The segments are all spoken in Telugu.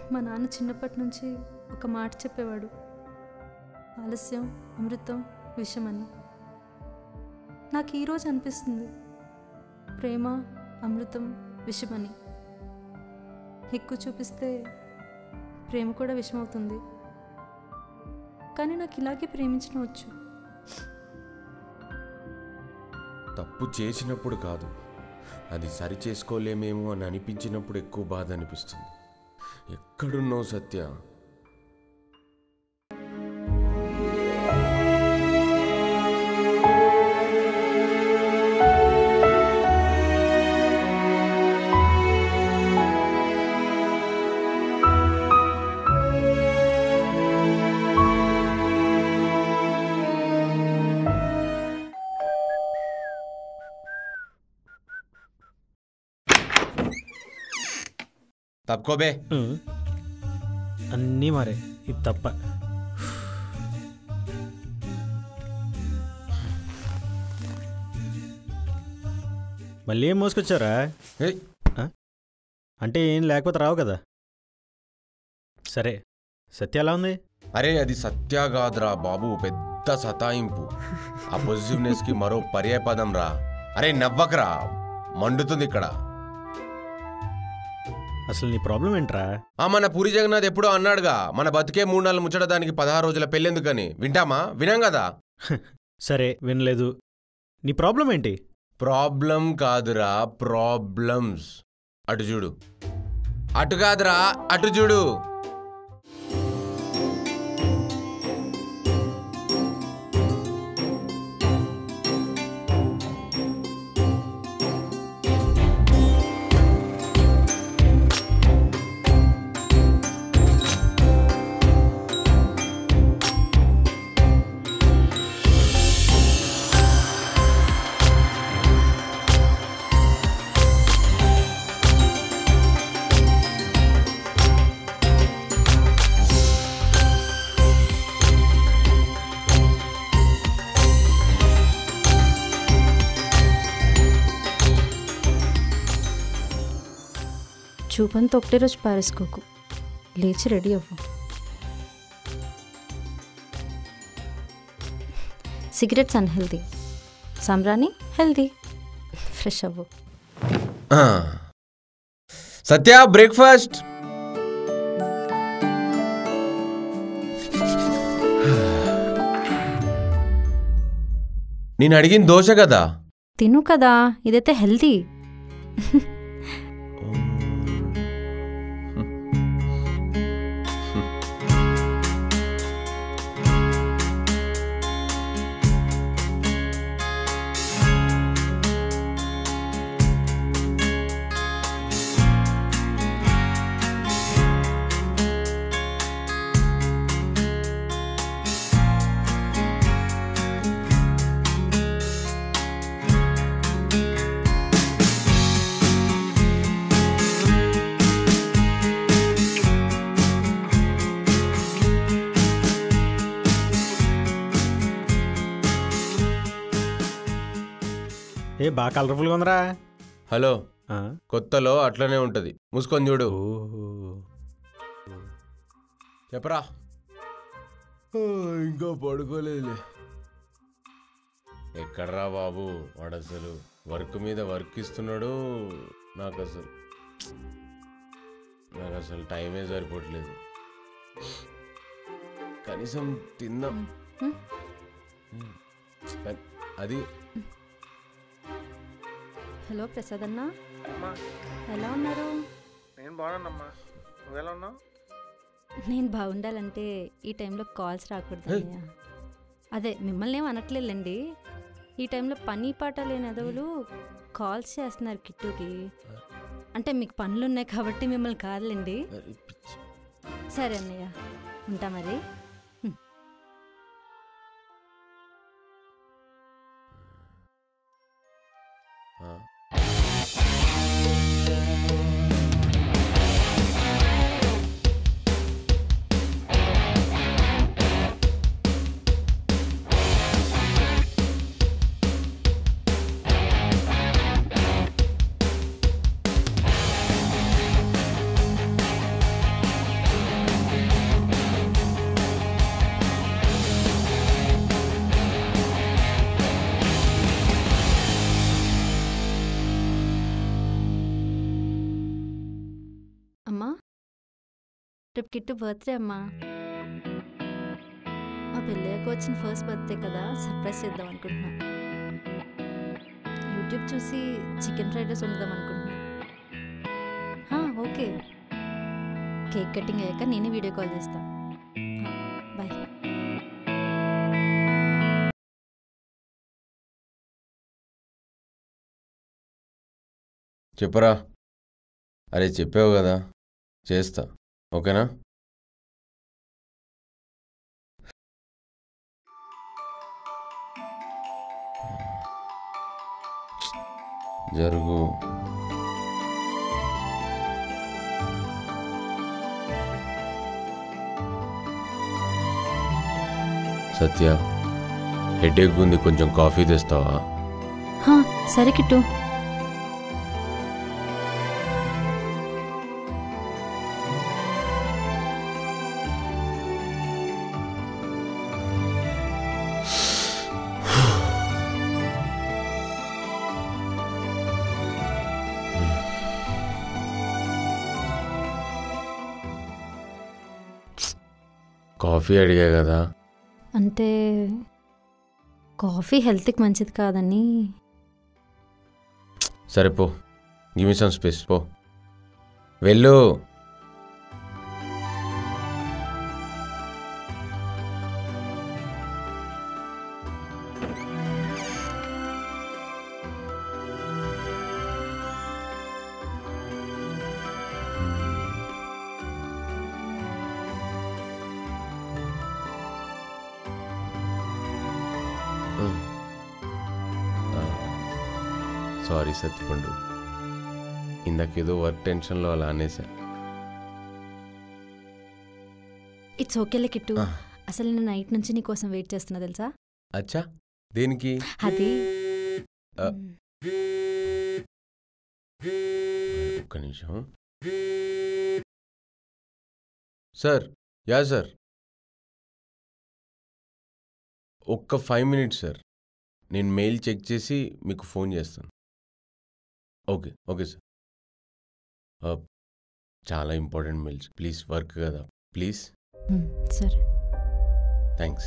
మా నాన్న చిన్నప్పటి నుంచి ఒక మాట చెప్పేవాడు ఆలస్యం అమృతం విషమని నాకు ఈరోజు అనిపిస్తుంది ప్రేమ అమృతం విషమని ఎక్కువ చూపిస్తే ప్రేమ కూడా విషమవుతుంది కానీ నాకు ఇలాగే ప్రేమించడం వచ్చు తప్పు చేసినప్పుడు కాదు అది సరి చేసుకోలేమేమో అని అనిపించినప్పుడు ఎక్కువ బాధ అనిపిస్తుంది ఎక్కడున్నావు సత్య తప్పుకోబే ఉం. అన్నీ మారే ఇది తప్ప మళ్ళీ ఏం మోసుకొచ్చారా ఏయ్, అంటే ఏం లేకపోతే రావు కదా సరే సత్య ఎలా ఉంది అరే అది సత్య కాదురా బాబు పెద్ద సతాయింపు ఆ పొజిటివ్నెస్ కి మరో పర్యాయపదం రా అరే నవ్వకరా మండుతుంది ఇక్కడ అసలు నీ ప్రాబ్లం ఏంట్రా ఆ మన పూరి జగన్నాథ్ ఎప్పుడో అన్నాడుగా మన బతికే మూడు నెలలు ముచ్చట దానికి పదహారు రోజుల పెళ్ళెందుకని వింటామా వినాం కదా సరే వినలేదు నీ ప్రాబ్లం ఏంటి ప్రాబ్లం కాదురా ప్రాబ్లమ్స్ అటు చూడు అటు కాదురా అటు చూడు చూపంతా ఒకటే రోజు పారేసుకోకు లేచి రెడీ అవ్వు సిగరెట్స్ అన్హెల్దీ సంబ్రాని హెల్దీ ఫ్రెష్ అవ్వు ఆ. సత్య బ్రేక్ఫాస్ట్ నేను అడిగిన దోశ కదా తిను కదా ఇదైతే హెల్దీ ఏ బాగా కలర్ఫుల్గా ఉందిరా హలో ఆ? కొత్తలో అట్లనే ఉంటది మూసుకొని చూడు ఓహో చెప్పరా ఇంకా పడుకోలేదులే ఎక్కడ్రా బాబు వాడు అసలు వర్క్ మీద వర్క్ ఇస్తున్నాడు నాకు అసలు నాకు అసలు టైమే సరిపోవట్లేదు కనీసం తిందాం హ్మ్. కానీ అది హలో ప్రసాద్ అన్న అమ్మా ఎలా ఉన్నారు నేను బాగున్నానమ్మా నువ్వెలా ఉన్నావు నేను బాగుండాలంటే ఈ టైంలో కాల్స్ రాకూడదు అన్నయ్య. అదే మిమ్మల్ని ఏం అనట్లేదండి ఈ టైంలో పని పాట లేని ఎదవులు కాల్స్ చేస్తున్నారు కిట్టుకి అంటే మీకు పనులు ఉన్నాయి కాబట్టి మిమ్మల్ని కాదులేండి అది పిచ్చి. సరే అన్నయ్య ఉంటా మరి ఆ. రేపు కిట్టు బర్త్డే అమ్మా మా పెళ్ళయ్యాక వచ్చిన ఫస్ట్ బర్త్డే కదా సర్ప్రైజ్ చేద్దాం అనుకుంటున్నా యూట్యూబ్ చూసి చికెన్ ఫ్రైడ్ రైస్ వండుదాం అనుకుంటున్నా హా, ఓకే కేక్ కటింగ్ అయ్యాక నేనే వీడియో కాల్ చేస్తా హా, బాయ్ చెప్పరా అరే చెప్పావు కదా చేస్తా ఓకేనా జరుగు సత్య హెడేక్ ఉంది కొంచెం కాఫీ తెస్తావా హా, సరే కిట్టు కాఫీ అడిగా కదా అంటే కాఫీ హెల్త్కి మంచిది కాదని సరే పో గివ్ సమ్ స్పేస్ పో వెళ్ళు సారీ సత్యపండు ఇందాకేదో వర్క్ టెన్షన్లో అలా అనేసా ఇట్స్ ఓకేలే కిట్టు ఆ. అసలు నేను నైట్ నుంచి నీ కోసం వెయిట్ చేస్తున్నా తెలుసా అచ్చా దేనికి అది ఆ. మ్, ఒక్క నిమిషం సార్ యా సార్ ఒక్క ఫైవ్ మినిట్స్ సార్ నేను మెయిల్ చెక్ చేసి మీకు ఫోన్ చేస్తాను ఓకే ఓకే సార్ ఆ, చాలా ఇంపార్టెంట్ మెయిల్స్ ప్లీజ్ వర్క్ కదా ప్లీజ్ మ్, సరే థ్యాంక్స్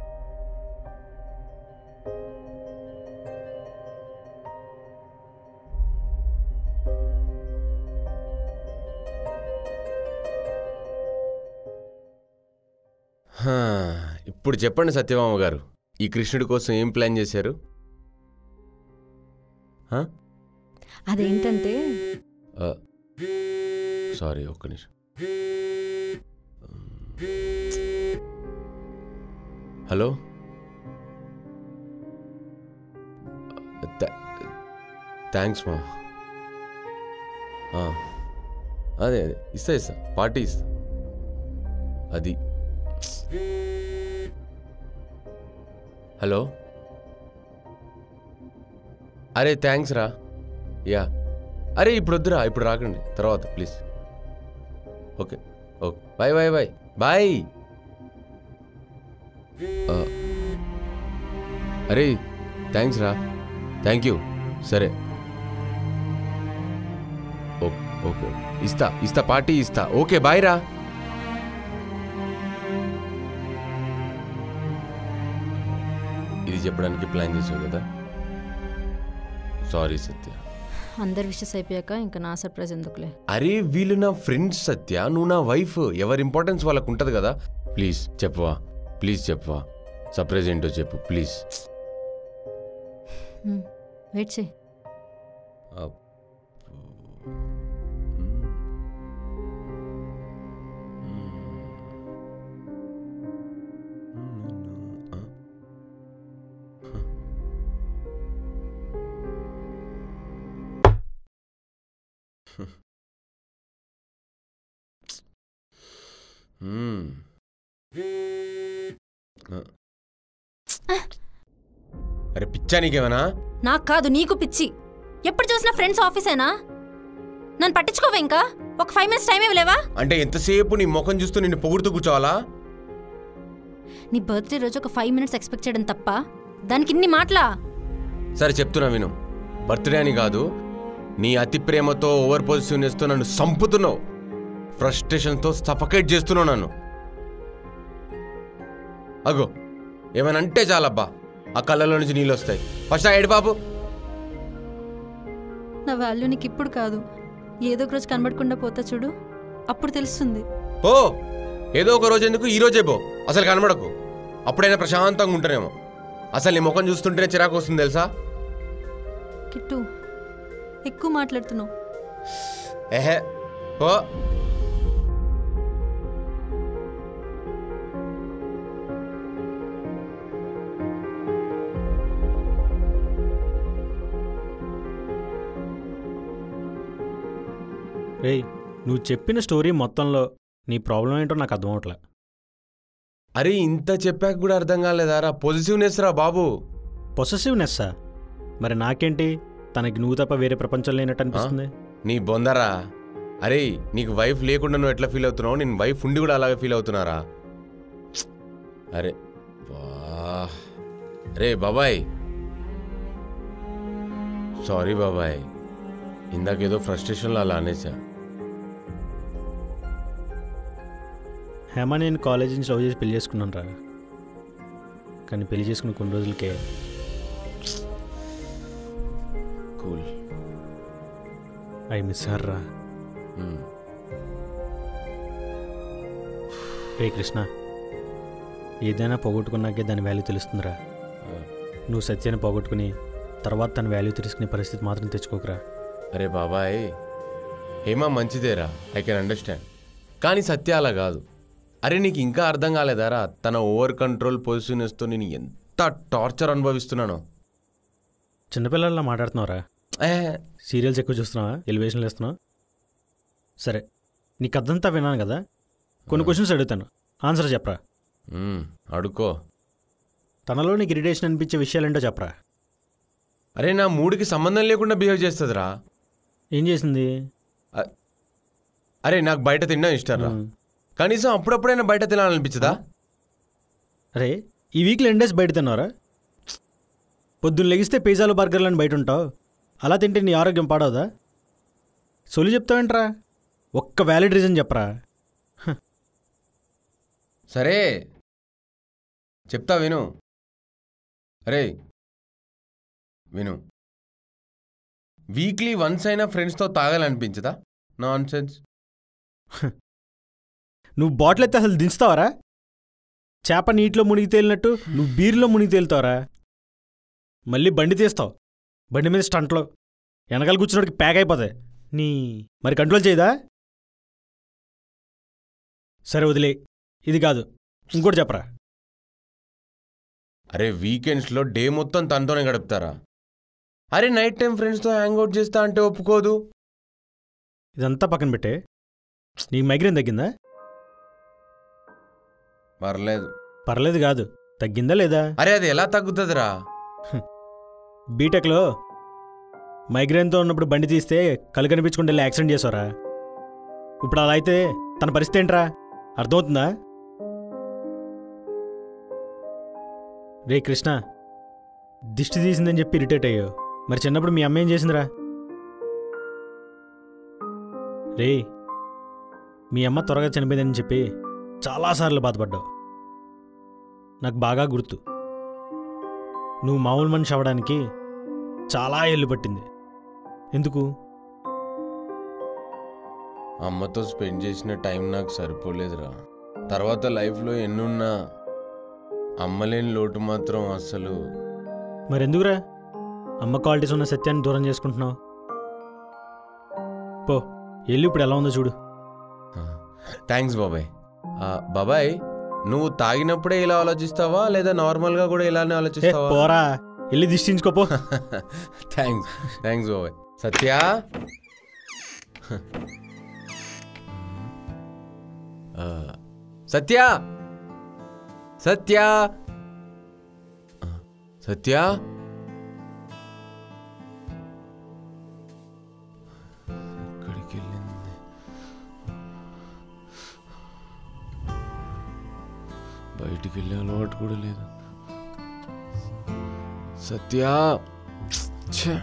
హా, ఇప్పుడు చెప్పండి సత్యభామ గారు ఈ కృష్ణుడి కోసం ఏం ప్లాన్ చేశారు అదేంటంటే సారీ ఒక్క నిమిషం హలో థ్యాంక్స్ మా ఆ, అదే అదే ఇస్తా ఇస్తా పార్టీ ఇస్తా అది హలో అరే థ్యాంక్స్ రా యా అరే ఇప్పుడు వద్దురా ఇప్పుడు రాకండి తర్వాత please okay okay bye bye bye bye ఆ, అరే థ్యాంక్స్ రా థ్యాంక్ యూ సరే ఓకే ఓకే ఇస్తా ఇస్తా పార్టీ ఇస్తా ఓకే బాయ్ రా ఇది చెప్పడానికి ప్లాన్ చేసావు కదా సారీ సత్య అందరు విషెస్ అయిపోయాక ఇంకా నా సర్ప్రైజ్ ఎందుకులే అరే వీళ్ళు నా ఫ్రెండ్స్ సత్య నువ్వు నా వైఫ్ ఎవరి ఇంపార్టెన్స్ వాళ్ళకు ఉంటుంది కదా ప్లీజ్ చెప్పవా ప్లీజ్ చెప్పవా సర్ప్రైజ్ ఏంటో చెప్పు ప్లీజ్ మ్, వెయిట్ చేయి మ్మ్. అరే పిచ్చా నీకేమన్నా నాకు కాదు నీకు పిచ్చి ఎప్పుడు చూసినా ఫ్రెండ్స్ ఆఫీసేనా నన్ను పట్టించుకోవా ఇంకా ఒక ఫైవ్ మినిట్స్ టైం ఇవ్వలేవా అంటే ఎంతసేపు నీ ముఖం చూస్తూ నిన్ను పొగుడుతూ కూర్చోవాలా నీ బర్త్డే రోజు ఒక ఫైవ్ మినిట్స్ ఎక్స్పెక్ట్ చేయడం తప్ప దానికి ఇన్ని మాటలా సరే చెప్తున్నా విను బర్త్డే అని కాదు నీ అతి ప్రేమతో ఓవర్ పొజిటివ్నెస్తో నన్ను సంపుతున్నావు ఫ్రస్ట్రేషన్తో సఫకేట్ చేస్తున్నావు నన్ను అగో ఏమైనా అంటే చాలబ్బా ఆ కళ్ళలో నుంచి నీళ్ళు వస్తాయి ఫస్ట్ ఆ ఏడు బాబు నా వాల్యూ నీకు ఇప్పుడు కాదు ఏదో ఒక రోజు కనబడకుండా పోతా చూడు అప్పుడు తెలుస్తుంది ఓ ఏదో ఒక రోజు ఎందుకు ఈ రోజే పో అసలు కనబడకు అప్పుడైనా ప్రశాంతంగా ఉంటానేమో అసలు నీ ముఖం చూస్తుంటేనే చిరాకు వస్తుంది తెలుసా కిట్టు ఎక్కువ మాట్లాడుతున్నావు ఏహే పో రేయ్ నువ్వు చెప్పిన స్టోరీ మొత్తంలో నీ ప్రాబ్లం ఏంటో నాకు అర్థం అవట్లే అరే ఇంత చెప్పాక కూడా అర్థం కాలేదారా పాజిటివ్నెస్ రా బాబు పొసెసివ్నెస్సా మరి నాకేంటి తనకి నువ్వు తప్ప వేరే ప్రపంచం లేనట్టు అనిపిస్తుంది నీ బొందరా అరే నీకు వైఫ్ లేకుండా నువ్వు ఎట్లా ఫీల్ అవుతున్నావు నేను వైఫ్ ఉండి కూడా అలాగే ఫీల్ అవుతున్నారా ప్చ్. అరే వా రే బాబాయ్ సారీ బాబాయ్ ఇందాకేదో ఫ్రస్ట్రేషన్లో అలా అనేసా హేమ నేను కాలేజ్ నుంచి లవ్ చేసి పెళ్లి చేసుకున్నాను రా కానీ పెళ్లి చేసుకున్న కొన్ని రోజులకే కూల్ ఐ మిస్ హర్ రా రే కృష్ణ ఏదైనా పోగొట్టుకున్నాకే దాని వాల్యూ తెలుస్తుందిరా నువ్వు సత్యాన్ని పోగొట్టుకుని తర్వాత తన వాల్యూ తెలుసుకునే పరిస్థితి మాత్రం తెచ్చుకోకరా అరే బాబాయ్ హేమ మంచిదేరా ఐ కెన్ అండర్స్టాండ్ కానీ సత్య అలా కాదు అరే నీకు ఇంకా అర్థం కాలేదారా తన ఓవర్ కంట్రోల్ పొజిషన్స్తో నేను ఎంత టార్చర్ అనుభవిస్తున్నానో చిన్నపిల్లల్లా మాట్లాడుతున్నావురా ఏ, సీరియల్స్ ఎక్కువ చూస్తున్నావా ఎలివేషన్లు వేస్తున్నావా సరే నీకు అర్థంతా విన్నాను కదా కొన్ని క్వశ్చన్స్ అడుగుతాను ఆన్సర్ చెప్పరా మ్మ్, అడుకో తనలో నీకు ఇరిటేషన్ అనిపించే విషయాలేంటో చెప్పరా అరే నా మూడికి సంబంధం లేకుండా బిహేవ్ చేస్తుందిరా ఏం చేసింది అరే నాకు బయట తినడం ఇష్టం రా ఉమ్. కనీసం అప్పుడప్పుడైనా బయట తినాలనిపించదా అరే ఈ వీక్లో ఎన్ డేస్ బయట తిన్నారా పొద్దున్న లెగిస్తే పిజ్జాలు బర్గర్లను బయట ఉంటావు అలా తింటే నీ ఆరోగ్యం పాడవదా సొలి చెప్తావేంట్రా ఒక్క వ్యాలిడ్ రీజన్ చెప్పరా సరే చెప్తా విను అరే విను వీక్లీ వన్స్ అయినా ఫ్రెండ్స్తో తాగాలనిపించదా నాన్ సెన్స్ నువ్వు బాటిల్ అయితే అసలు దించుతావరా చేప నీటిలో మునిగి తేలినట్టు నువ్వు బీర్లో మునిగి తేలుతావరా మళ్ళీ బండి తీస్తావు బండి మీద స్టంట్లో వెనకాల కూర్చున్నోడికి ప్యాక్ అయిపోతాయి నీ మరి కంట్రోల్ చేయదా సరే వదిలే ఇది కాదు ఇంకోటి చెప్పరా అరే వీకెండ్స్లో డే మొత్తం తనతోనే గడుపుతారా అరే నైట్ టైం ఫ్రెండ్స్తో హ్యాంగ్ అవుట్ చేస్తా అంటే ఒప్పుకోదు ఇదంతా పక్కన పెట్టే నీకు మైగ్రేన్ తగ్గిందా పర్లేదు పర్లేదు కాదు తగ్గిందా లేదా అరే అది ఎలా తగ్గుతుందిరా బీటెక్లో మైగ్రేన్తో ఉన్నప్పుడు బండి తీస్తే కళ్ళు కనిపించకుండా వెళ్ళి యాక్సిడెంట్ చేసారా ఇప్పుడు అలా అయితే తన పరిస్థితి ఏంట్రా అర్థమవుతుందా రే కృష్ణ దిష్టి తీసిందని చెప్పి ఇరిటేట్ అయ్యో మరి చిన్నప్పుడు మీ అమ్మ ఏం చేసిందిరా రే మీ అమ్మ త్వరగా చనిపోయిందని చెప్పి చాలాసార్లు బాధపడ్డావు నాకు బాగా గుర్తు నువ్వు మామూలు మనిషి అవ్వడానికి చాలా ఏళ్ళు పట్టింది ఎందుకు అమ్మతో స్పెండ్ చేసిన టైం నాకు సరిపోలేదురా తర్వాత లైఫ్లో ఎన్నున్నా అమ్మలేని లోటు మాత్రం అసలు మరెందుకురా అమ్మ క్వాలిటీస్ ఉన్న సత్యాన్ని దూరం చేసుకుంటున్నావు పో వెళ్ళి ఇప్పుడు ఎలా ఉందో చూడు థ్యాంక్స్ బాబాయ్ ఆ, బాబాయ్ నువ్వు తాగినప్పుడే ఇలా ఆలోచిస్తావా లేదా నార్మల్గా కూడా ఇలానే ఏ ఆలోచిస్తావా పోరా వెళ్ళి దిష్టించుకోపో థ్యాంక్స్ థ్యాంక్స్ బాబాయ్ సత్య ఆ, సత్య సత్య ఆ, సత్య ఎక్కడికి వెళ్ళింది బయటికి వెళ్ళే అలవాటు కూడా లేదు సత్య ఛే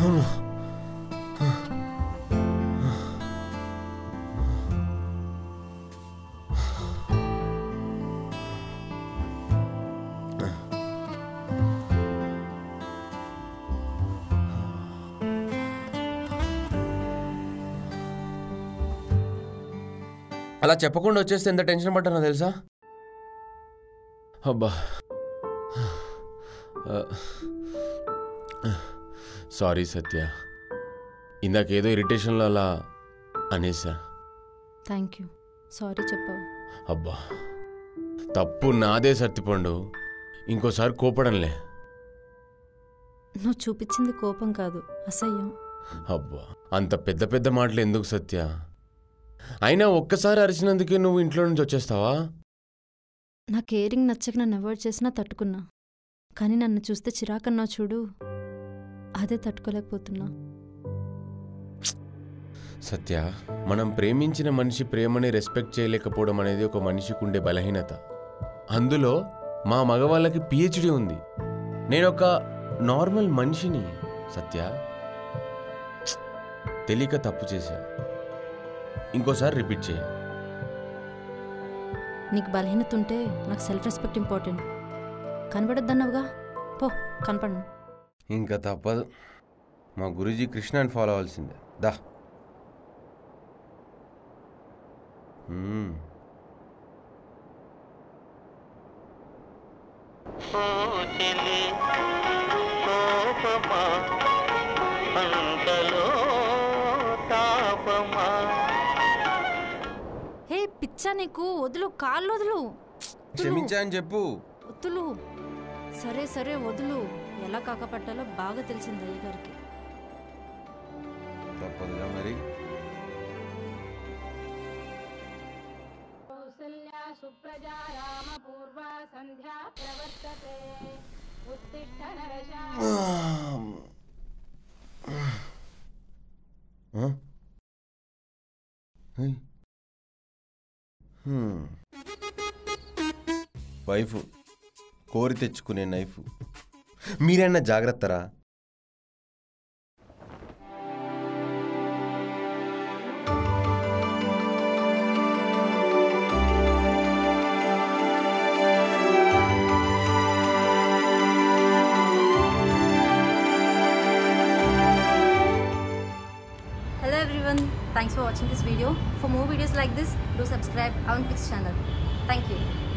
అలా చెప్పకుండా వచ్చేస్తే ఎంత టెన్షన్ పడ్డానో తెలుసా అబ్బా సారీ సత్య ఇందాకేదో ఇరిటేషన్లో అలా అనేసా థ్యాంక్ యూ సారీ చెప్పావు అబ్బా తప్పు నాదే సత్తిపండు ఇంకోసారి కోపడంలే నువ్వు చూపించింది కోపం కాదు అసహ్యం అబ్బా అంత పెద్ద పెద్ద మాటలు ఎందుకు సత్య అయినా ఒక్కసారి అరిచినందుకే నువ్వు ఇంట్లో నుంచి వచ్చేస్తావా నా కేరింగ్ నచ్చక నన్ను అవాయిడ్ చేసినా తట్టుకున్నా కానీ నన్ను చూస్తే చిరాకన్నా చూడు అదే తట్టుకోలేకపోతున్నా సత్య మనం ప్రేమించిన మనిషి ప్రేమని రెస్పెక్ట్ చేయలేకపోవడం అనేది ఒక మనిషికి ఉండే బలహీనత అందులో మా మగవాళ్ళకి పిహెచ్డి ఉంది నేను ఒక నార్మల్ మనిషిని సత్య తెలియక తప్పు చేశా ఇంకోసారి రిపీట్ చేయ నీకు బలహీనత ఉంటే నాకు సెల్ఫ్ రెస్పెక్ట్ ఇంపార్టెంట్ కనబడొద్దన్నావుగా పో కనపడను ఇంకా తప్పదు మా గురూజీ కృష్ణని ఫాలో అవ్వాల్సిందే దా మ్మ్. కోటిలి కోపమా అంతలో తాపమా హే పిచ్చా నీకు వదులు కాళ్ళు వదులు క్షమించా అని చెప్పు వదులు సరే సరే వదులు ఎలా కాకపట్టాలో బాగా తెలిసింది అయ్యగారికి తప్పదుగా మరి कौसल्या सुप्रजा रामपूर्वा सन्ध्या प्रवर्तते उत्तिष्ठ नरशा ఆ? హై. హ్మ్. వైఫ్ కోరి తెచ్చుకునే నైఫ్ మీరైనా జాగ్రత్తరా Hello everyone, thanks for watching this video. For more videos like this, do subscribe our Fix channel. Thank you.